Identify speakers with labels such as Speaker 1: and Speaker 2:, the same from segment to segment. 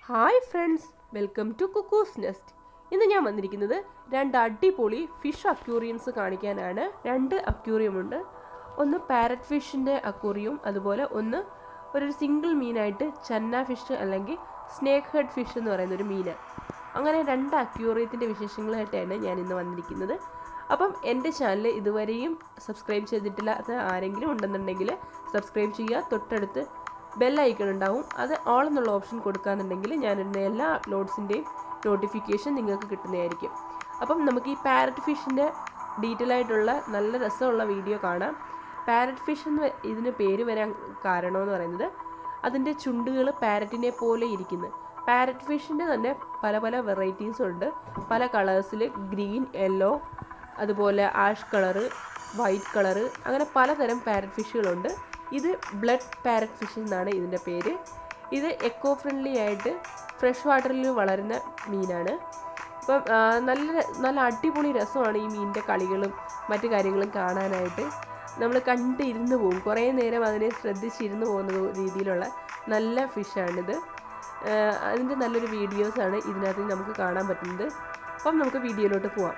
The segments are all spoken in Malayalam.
Speaker 1: hi friends welcome to Cuckoo's nest ഇന്ന് ഞാൻ വന്നിരിക്കുന്നത് രണ്ട് അടിപൊളി ഫിഷ് അക്യൂറിയംസ് കാണിക്കാനാണ് രണ്ട് അക്യൂറിയം ഉണ്ട് ഒന്ന് പാരറ്റ് ഫിഷിൻ്റെ അക്യൂറിയും അതുപോലെ ഒന്ന് ഒരു സിംഗിൾ മീനായിട്ട് ചന്ന ഫിഷ് അല്ലെങ്കിൽ സ്നേക്ക് ഹെഡ് ഫിഷ് എന്ന് പറയുന്ന ഒരു മീന് അങ്ങനെ രണ്ട് അക്യൂറിയത്തിൻ്റെ വിശേഷങ്ങളായിട്ടാണ് ഞാൻ ഇന്ന് വന്നിരിക്കുന്നത് അപ്പം എൻ്റെ ചാനൽ ഇതുവരെയും സബ്സ്ക്രൈബ് ചെയ്തിട്ടില്ലാത്ത ആരെങ്കിലും ഉണ്ടെന്നുണ്ടെങ്കിൽ സബ്സ്ക്രൈബ് ചെയ്യുക തൊട്ടടുത്ത് ബെൽ ഐക്കൺ ഉണ്ടാവും അത് ഓൾ എന്നുള്ള ഓപ്ഷൻ കൊടുക്കാന്നുണ്ടെങ്കിൽ ഞാനിടുന്ന എല്ലാ അപ്ലോഡ്സിൻ്റെയും നോട്ടിഫിക്കേഷൻ നിങ്ങൾക്ക് കിട്ടുന്നതായിരിക്കും അപ്പം നമുക്ക് ഈ പാരറ്റ് ഫിഷിൻ്റെ ഡീറ്റെയിൽ ആയിട്ടുള്ള നല്ല രസമുള്ള വീഡിയോ കാണാം പാരറ്റ് ഫിഷ് എന്ന് ഇതിന് പേര് വരാൻ കാരണമെന്ന് പറയുന്നത് അതിൻ്റെ ചുണ്ടുകൾ പാരറ്റിനെ പോലെ ഇരിക്കുന്നു പാരറ്റ് ഫിഷിൻ്റെ തന്നെ പല പല വെറൈറ്റീസ് ഉണ്ട് പല കളേഴ്സിൽ ഗ്രീൻ യെല്ലോ അതുപോലെ ആഷ് കളറ് വൈറ്റ് കളറ് അങ്ങനെ പലതരം പാരറ്റ് ഫിഷുകളുണ്ട് ഇത് ബ്ലഡ് പാരറ്റ് ഫിഷ് എന്നാണ് ഇതിൻ്റെ പേര് ഇത് എക്കോ ഫ്രണ്ട്ലി ആയിട്ട് ഫ്രഷ് വാട്ടറിൽ വളരുന്ന മീനാണ് അപ്പം ആ, നല്ല നല്ല അടിപൊളി രസമാണ് ഈ മീനിൻ്റെ കളികളും മറ്റു കാര്യങ്ങളും കാണാനായിട്ട് നമ്മൾ കണ്ടിരുന്ന് പോകും കുറേ നേരം അതിനെ ശ്രദ്ധിച്ചിരുന്ന് പോകുന്ന രീതിയിലുള്ള നല്ല ഫിഷാണിത് അതിൻ്റെ നല്ലൊരു വീഡിയോസാണ് ഇതിനകത്ത് നമുക്ക് കാണാൻ പറ്റുന്നത് അപ്പം നമുക്ക് വീഡിയോയിലോട്ട് പോവാം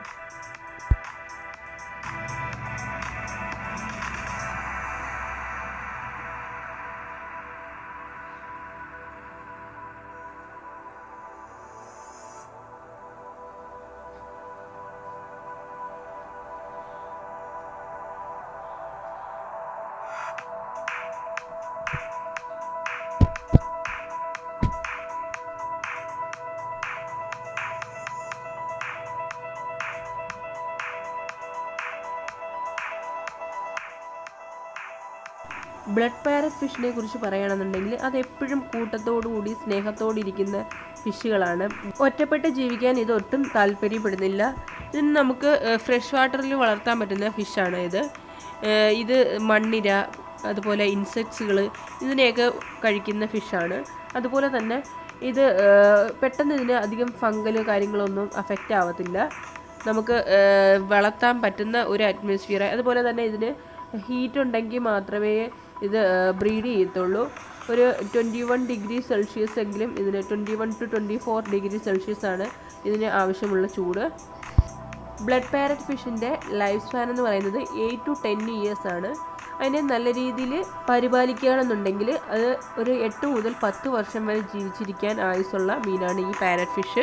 Speaker 1: ബ്ലഡ് പാരറ്റ് ഫിഷിനെ കുറിച്ച് പറയുകയാണെന്നുണ്ടെങ്കിൽ അത് എപ്പോഴും കൂട്ടത്തോടുകൂടി സ്നേഹത്തോടിരിക്കുന്ന ഫിഷുകളാണ് ഒറ്റപ്പെട്ട് ജീവിക്കാൻ ഇത് ഒട്ടും താല്പര്യപ്പെടുന്നില്ല ഇതിന് നമുക്ക് ഫ്രഷ് വാട്ടറിൽ വളർത്താൻ പറ്റുന്ന ഫിഷാണ് ഇത് ഏഹ് ഇത് മണ്ണിര അതുപോലെ ഇൻസെക്ട്സുകൾ ഇതിനെയൊക്കെ കഴിക്കുന്ന ഫിഷാണ് അതുപോലെ തന്നെ ഇത് ഏഹ് പെട്ടെന്ന് ഇതിന് അധികം ഫംഗല് കാര്യങ്ങളൊന്നും അഫക്റ്റ് ആവത്തില്ല നമുക്ക് ഏഹ് വളർത്താൻ പറ്റുന്ന ഒരു അറ്റ്മോസ്ഫിയർ അതുപോലെ തന്നെ ഇതിന് ഹീറ്റ് ഉണ്ടെങ്കിൽ മാത്രമേ ഇത് ബ്രീഡ് ചെയ്യത്തുള്ളൂ ഒരു ട്വൻറ്റി വൺ ഡിഗ്രി സെൽഷ്യസ് എങ്കിലും ഇതിന് twenty one two twenty four degree celsius ആണ് ഇതിന് ആവശ്യമുള്ള ചൂട് ബ്ലഡ് പാരറ്റ് ഫിഷിൻ്റെ ലൈഫ് സ്പാൻ എന്ന് പറയുന്നത് എയ്റ്റ് ടു ടെൻ ഇയേഴ്സ് ആണ് അതിനെ നല്ല രീതിയിൽ പരിപാലിക്കുകയാണെന്നുണ്ടെങ്കിൽ അത് ഒരു എട്ട് മുതൽ പത്ത് വർഷം വരെ ജീവിച്ചിരിക്കാൻ ആയുസ്സുള്ള മീനാണ് ഈ പാരറ്റ് ഫിഷ്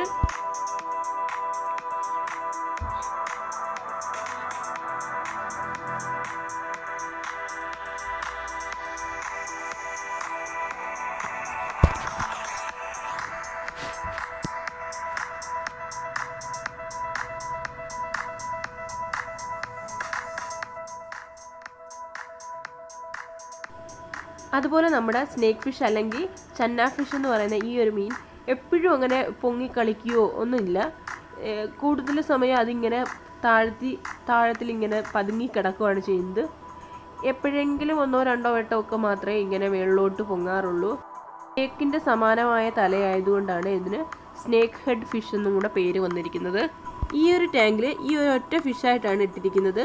Speaker 1: അതുപോലെ നമ്മുടെ സ്നേക്ക് ഫിഷ് അല്ലെങ്കിൽ ചന്ന ഫിഷ് എന്ന് പറയുന്ന ഈ ഒരു മീൻ എപ്പോഴും അങ്ങനെ പൊങ്ങി കളിക്കുകയോ ഒന്നുമില്ല ഏഹ് കൂടുതൽ സമയം അതിങ്ങനെ താഴ്ത്തി താഴത്തിൽ ഇങ്ങനെ പതുങ്ങി കിടക്കുകയാണ് ചെയ്യുന്നത് എപ്പോഴെങ്കിലും ഒന്നോ രണ്ടോ വട്ടം ഒക്കെ മാത്രമേ ഇങ്ങനെ മേളിലോട്ട് പൊങ്ങാറുള്ളൂ സ്നേക്കിൻ്റെ സമാനമായ തലയായതുകൊണ്ടാണ് ഇതിന് സ്നേക്ക് ഹെഡ് ഫിഷ് എന്നും കൂടെ പേര് വന്നിരിക്കുന്നത് ഈ ഒരു ടാങ്കിൽ ഈ ഒരു ഒറ്റ ഫിഷായിട്ടാണ് ഇട്ടിരിക്കുന്നത്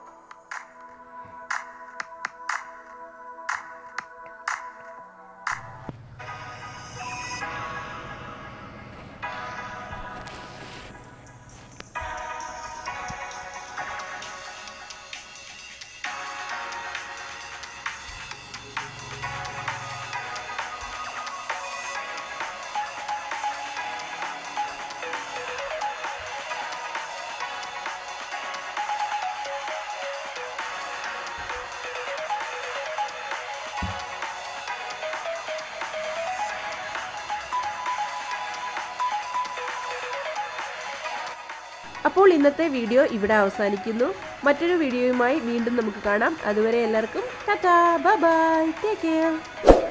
Speaker 1: അപ്പോൾ ഇന്നത്തെ വീഡിയോ ഇവിടെ അവസാനിക്കുന്നു മറ്റൊരു വീഡിയോയുമായി വീണ്ടും നമുക്ക് കാണാം അതുവരെ എല്ലാവർക്കും tata bye bye take care